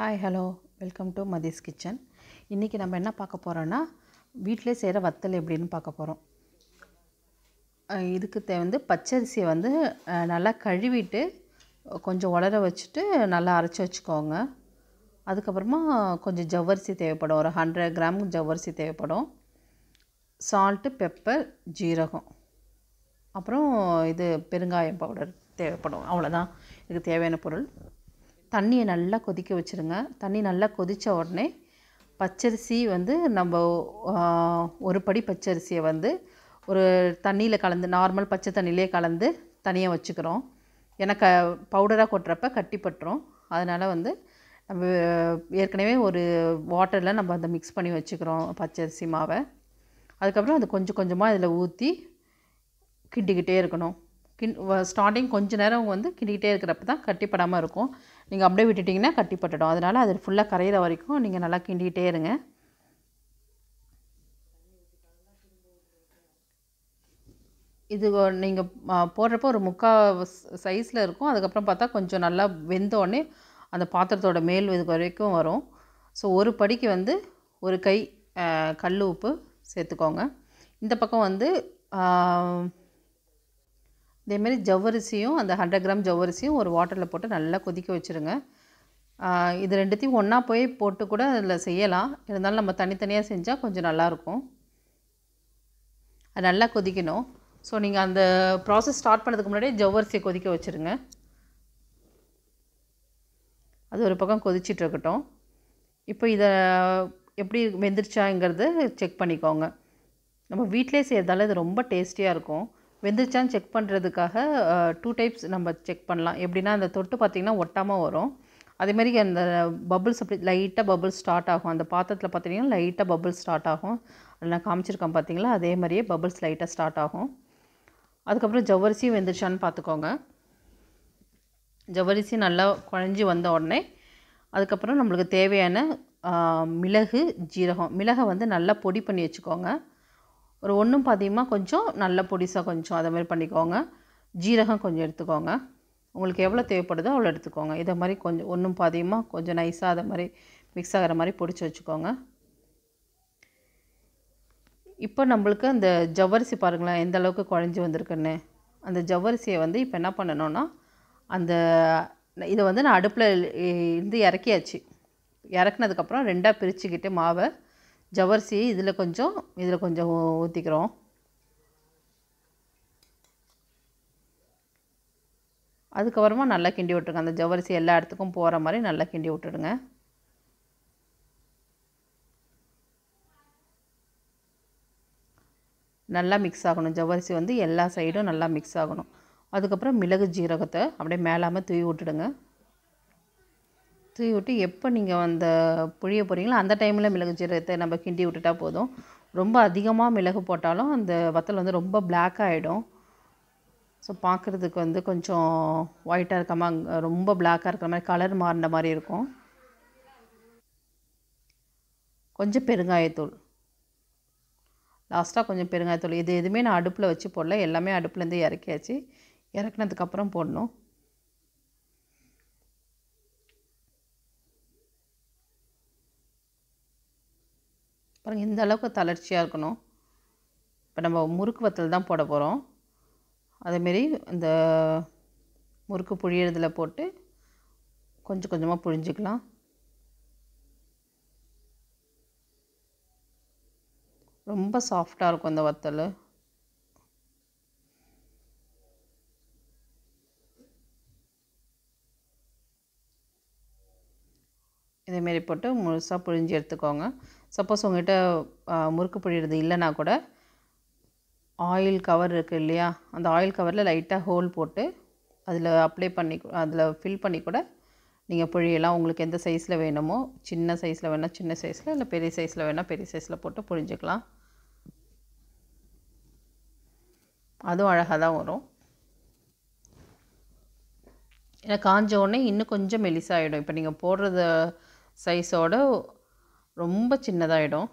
hi hello welcome to Mathi's kitchen இன்றைக்கி நம்ம என்ன பார்க்க போகிறோன்னா வீட்டிலே செய்கிற வத்தல் எப்படின்னு பார்க்க போகிறோம் இதுக்கு தே வந்து பச்சரிசியை வந்து அஹ், நல்லா கழுவிட்டு கொஞ்சம் உலர வச்சுட்டு நல்லா அரைச்சி வச்சுக்கோங்க அதுக்கப்புறமா கொஞ்சம் ஜவ்வரிசி தேவைப்படும் ஒரு ஹண்ட்ரட் கிராம் ஜவ்வரிசி தேவைப்படும் சால்ட்டு பெப்பர் ஜீரகம் அப்புறம் இது பெருங்காயம் பவுடர் தேவைப்படும் அவ்வளோதான் இதுக்கு தேவையான பொருள் தண்ணியை நல்லா கொதிக்க வச்சுருங்க தண்ணி நல்லா கொதித்த உடனே பச்சரிசி வந்து நம்ம ஆ, ஒரு படி பச்சரிசியை வந்து ஒரு தண்ணியில் கலந்து நார்மல் பச்சை தண்ணியிலே கலந்து தனியாக வச்சுக்கிறோம் ஏன்னா க பவுடராக கொட்டுறப்ப கட்டிப்பட்டுரும் அதனால் வந்து நம்ம ஏற்கனவே ஒரு வாட்டரில் நம்ம அதை மிக்ஸ் பண்ணி வச்சுக்கிறோம் பச்சரிசி மாவை அதுக்கப்புறம் அது கொஞ்சம் கொஞ்சமாக இதில் ஊற்றி கிண்டிக்கிட்டே இருக்கணும் கிண் ஸ்டார்டிங் கொஞ்ச நேரம் வந்து கிண்டிக்கிட்டே இருக்கிறப்ப தான் கட்டிப்படாமல் இருக்கும் நீங்கள் அப்படியே விட்டுட்டிங்கன்னா கட்டிப்பட்டுடும் அதனால் அது ஃபுல்லாக கரையிற வரைக்கும் நீங்கள் நல்லா கிண்டிக்கிட்டே இருங்க இது நீங்கள் போடுறப்போ ஒரு முக்கால் சைஸில் இருக்கும் அதுக்கப்புறம் பார்த்தா கொஞ்சம் நல்லா வெந்த உடனே அந்த பாத்திரத்தோட மேல் இது வரைக்கும் வரும் ஸோ ஒரு படிக்கு வந்து ஒரு கை அஹ், கல் உப்பு சேர்த்துக்கோங்க இந்த பக்கம் வந்து ஆஹ், இதேமாரி ஜவ்வரிசியும் அந்த ஹண்ட்ரட் கிராம் ஜவ்வரிசியும் ஒரு வாட்டரில் போட்டு நல்லா கொதிக்க வச்சுருங்க ஆஹ், இது ரெண்டுத்தையும் ஒன்றா போய் போட்டு கூட அதில் செய்யலாம் இருந்தாலும் நம்ம தனித்தனியாக செஞ்சால் கொஞ்சம் நல்லாயிருக்கும் அது நல்லா கொதிக்கணும் ஸோ நீங்கள் அந்த ப்ராசஸ் ஸ்டார்ட் பண்ணதுக்கு முன்னாடியே ஜவ்வரிசியை கொதிக்க வச்சுருங்க அது ஒரு பக்கம் கொதிச்சிட்டு இருக்கட்டும் இப்போ இதை எப்படி வெந்துருச்சாங்கிறது செக் பண்ணிக்கோங்க நம்ம வீட்டிலே செய்கிறதால இது ரொம்ப டேஸ்டியாக இருக்கும் வெந்துருச்சான்னு செக் பண்ணுறதுக்காக டூ டைப்ஸ் நம்ம செக் பண்ணலாம் எப்படின்னா அந்த தொட்டு பார்த்திங்கன்னா ஒட்டாமல் வரும் அதேமாரி அந்த பபுள்ஸ் அப்படி லைட்டாக பபுள்ஸ் ஸ்டார்ட் ஆகும் அந்த பாத்திரத்தில் பார்த்தீங்கன்னா லைட்டாக பபுள்ஸ் ஸ்டார்ட் ஆகும் அதில் நான் காமிச்சிருக்கேன் பார்த்தீங்களா அதே மாதிரியே பபுள்ஸ் லைட்டாக ஸ்டார்ட் ஆகும் அதுக்கப்புறம் ஜவ்வரிசியும் வெந்துருச்சான்னு பார்த்துக்கோங்க ஜவ்வரிசி நல்லா குழஞ்சி வந்த உடனே அதுக்கப்புறம் நம்மளுக்கு தேவையான ஆ, மிளகு ஜீரகம் மிளகை வந்து நல்லா பொடி பண்ணி வச்சுக்கோங்க ஒரு ஒன்றும் பாதியமாக கொஞ்சம் நல்ல பொடிசாக கொஞ்சம் அதை மாதிரி பண்ணிக்கோங்க ஜீரகம் கொஞ்சம் எடுத்துக்கோங்க உங்களுக்கு எவ்வளோ தேவைப்படுதோ அவ்வளோ எடுத்துக்கோங்க இதை மாதிரி கொஞ்சம் ஒன்றும் பாதியமாக கொஞ்சம் நைஸாக அதை மாதிரி மிக்ஸ் ஆகிற மாதிரி பொடிச்சு வச்சுக்கோங்க இப்போ நம்மளுக்கு அந்த ஜவ்வரிசி பாருங்களேன் எந்த அளவுக்கு குழஞ்சி வந்திருக்குன்னு அந்த ஜவ்வரிசியை வந்து இப்போ என்ன பண்ணணும்னா அந்த இதை வந்து நான் அடுப்பில் இருந்து இறக்கியாச்சு இறக்குனதுக்கப்புறம் ரெண்டாக பிரிச்சுக்கிட்டு மாவை ஜவ்வரிசி இதில் கொஞ்சம் இதில் கொஞ்சம் ஊற்றிக்கிறோம் அதுக்கப்புறமா நல்லா கிண்டி விட்டுருங்க அந்த ஜவ்வரிசி எல்லா இடத்துக்கும் போகிற மாதிரி நல்லா கிண்டி விட்டுடுங்க நல்லா மிக்ஸ் ஆகணும் ஜவ்வரிசி வந்து எல்லா சைடும் நல்லா மிக்ஸ் ஆகணும் அதுக்கப்புறம் மிளகு ஜீரகத்தை அப்படியே மேலாமல் தூவி விட்டுடுங்க தூவி விட்டு எப்போ நீங்கள் அந்த புழிய போகிறீங்களோ அந்த டைமில் மிளகு ஜீரகத்தை நம்ம கிண்டி விட்டுட்டா போதும் ரொம்ப அதிகமாக மிளகு போட்டாலும் அந்த வத்தல் வந்து ரொம்ப black ஆகிடும் ஸோ பார்க்குறதுக்கு வந்து கொஞ்சம் ஒயிட்டாக இருக்காமல் அங்க ரொம்ப பிளாக்காக இருக்கிற மாதிரி கலர் மாறின மாதிரி இருக்கும் கொஞ்சம் பெருங்காயத்தூள் லாஸ்ட்டாக கொஞ்சம் பெருங்காயத்தூள் இது எதுவுமே நான் அடுப்பில் வச்சு போடல எல்லாமே அடுப்புலேருந்து இறக்கியாச்சு இறக்குனதுக்கப்புறம் போடணும் பாருங்கள் இந்த அளவுக்கு தளர்ச்சியாக இருக்கணும் இப்போ நம்ம முறுக்கு வத்தல் தான் போட போகிறோம் அதேமாரி இந்த முறுக்கு புழியறதுல போட்டு கொஞ்சம் கொஞ்சமாக புழிஞ்சிக்கலாம் ரொம்ப சாஃப்டாக இருக்கும் இந்த வத்தல் இதேமாரி போட்டு முழுசாக புழிஞ்சு எடுத்துக்கோங்க சப்போஸ் உங்கள்கிட்ட ஆ, முறுக்கு புழியிறது இல்லைன்னா கூட ஆயில் கவர் இருக்குது இல்லையா அந்த ஆயில் கவரில் லைட்டாக ஹோல் போட்டு அதில் அப்ளை பண்ணி அதில் ஃபில் பண்ணி கூட நீங்கள் புழியலாம் உங்களுக்கு எந்த சைஸில் வேணுமோ சின்ன சைஸில் வேணால் சின்ன சைஸில் இல்லை பெரிய சைஸில் வேணால் பெரிய சைஸில் போட்டு புழிஞ்சிக்கலாம் அதுவும் அழகாக தான் வரும் ஏன்னா காஞ்ச உடனே இன்னும் கொஞ்சம் மெலிசாகிடும் இப்போ நீங்கள் போடுறது சைஸோட ரொம்ப சின்னதாகிடும்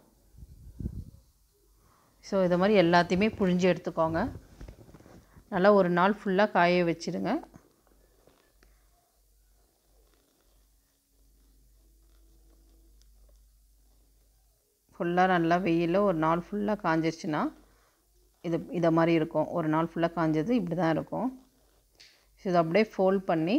ஸோ இதை மாதிரி எல்லாத்தையுமே புழிஞ்சு எடுத்துக்கோங்க நல்லா ஒரு நாள் ஃபுல்லாக காய வச்சிடுங்க ஃபுல்லாக நல்லா வெயிலில் ஒரு நாள் ஃபுல்லாக காஞ்சிருச்சுன்னா இது இதை மாதிரி இருக்கும் ஒரு நாள் ஃபுல்லாக காஞ்சது இப்படி தான் இருக்கும் ஸோ இதை அப்படியே ஃபோல்ட் பண்ணி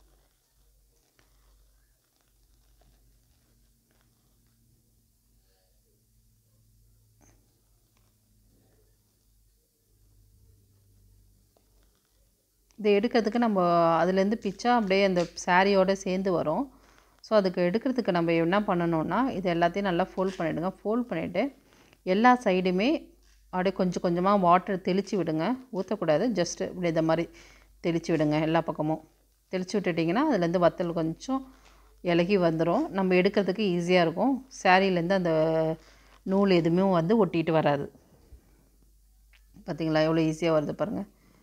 இதை எடுக்கிறதுக்கு நம்ம அதுலேருந்து பிச்சா அப்படியே அந்த சாரியோடு சேர்ந்து வரும் ஸோ அதுக்கு எடுக்கிறதுக்கு நம்ம என்ன பண்ணணும்னா இது எல்லாத்தையும் நல்லா ஃபோல்ட் பண்ணிவிடுங்க ஃபோல்ட் பண்ணிவிட்டு எல்லா சைடுமே அப்படியே கொஞ்சம் கொஞ்சமாக வாட்டர் தெளித்து விடுங்க ஊற்றக்கூடாது ஜஸ்ட்டு இப்படி இந்த மாதிரி தெளித்து விடுங்க எல்லா பக்கமும் தெளித்து விட்டுட்டிங்கன்னா அதுலேருந்து வத்தல் கொஞ்சம் இலகி வந்துடும் நம்ம எடுக்கிறதுக்கு ஈஸியாக இருக்கும் சாரீலேருந்து அந்த நூல் எதுவுமே வந்து ஒட்டிட்டு வராது பார்த்திங்களா எவ்வளோ ஈஸியாக வருது பாருங்கள்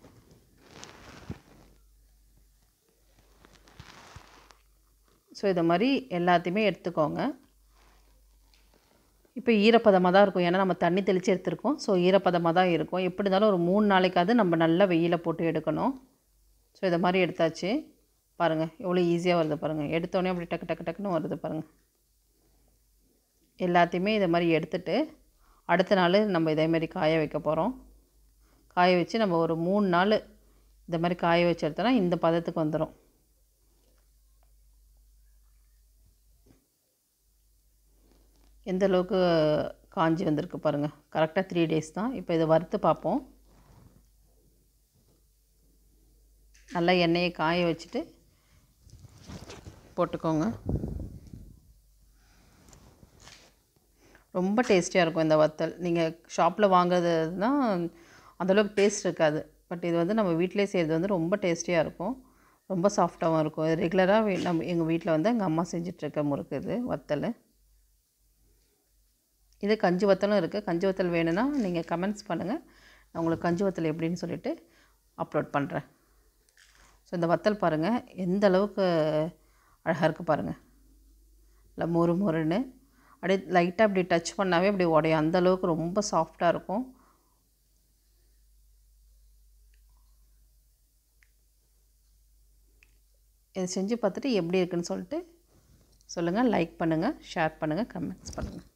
ஸோ இதை மாதிரி எல்லாத்தையுமே எடுத்துக்கோங்க இப்போ ஈரப்பதமாக தான் இருக்கும் ஏன்னா நம்ம தண்ணி தெளித்து எடுத்துருக்கோம் ஸோ ஈரப்பதமாக தான் இருக்கும் எப்படி இருந்தாலும் ஒரு மூணு நாளைக்காவது நம்ம நல்லா வெயிலில் போட்டு எடுக்கணும் ஸோ இதை மாதிரி எடுத்தாச்சு பாருங்கள் எவ்வளோ ஈஸியாக வருது பாருங்கள் எடுத்தோடனே அப்படி டக்கு டக்கு டக்குன்னு வருது பாருங்கள் எல்லாத்தையுமே இதை மாதிரி எடுத்துட்டு அடுத்த நாள் நம்ம இதேமாரி காய வைக்க போகிறோம் காய வச்சு நம்ம ஒரு மூணு நாள் இந்த மாதிரி காய வச்சு எடுத்தோன்னா இந்த பதத்துக்கு வந்துடும் எந்த அளவுக்கு காஞ்சி வந்திருக்கு பாருங்கள் கரெக்டாக த்ரீ டேஸ் தான் இப்போ இதை வறுத்து பார்ப்போம் நல்லா எண்ணெயை காய வச்சுட்டு போட்டுக்கோங்க ரொம்ப டேஸ்டியாக இருக்கும் இந்த வத்தல் நீங்கள் ஷாப்பில் வாங்குறதுனா அந்தளவுக்கு டேஸ்ட் இருக்காது பட் இது வந்து நம்ம வீட்டிலே செய்கிறது வந்து ரொம்ப டேஸ்டியாக இருக்கும் ரொம்ப சாஃப்டாகவும் இருக்கும் இது ரெகுலராக நம்ம எங்கள் வீட்டில் வந்து எங்கள் அம்மா செஞ்சிட்ருக்க முறுக்கு இது வத்தல் இது கஞ்சி வத்தலும் இருக்குது கஞ்சி வத்தல் வேணும்னா நீங்கள் கமெண்ட்ஸ் பண்ணுங்கள் நான் உங்களுக்கு கஞ்சி வத்தல் எப்படின்னு சொல்லிவிட்டு அப்லோட் பண்ணுறேன் ஸோ இந்த வத்தல் பாருங்கள் எந்த அளவுக்கு அழகாக இருக்குது பாருங்கள் இல்லை மொறு மொறுன்னு அப்படியே லைட்டாக அப்படி டச் பண்ணாவே அப்படி உடையும் அந்த அளவுக்கு ரொம்ப சாஃப்டாக இருக்கும் இதை செஞ்சு பார்த்துட்டு எப்படி இருக்குன்னு சொல்லிட்டு சொல்லுங்கள் லைக் பண்ணுங்கள் ஷேர் பண்ணுங்கள் கமெண்ட்ஸ் பண்ணுங்கள்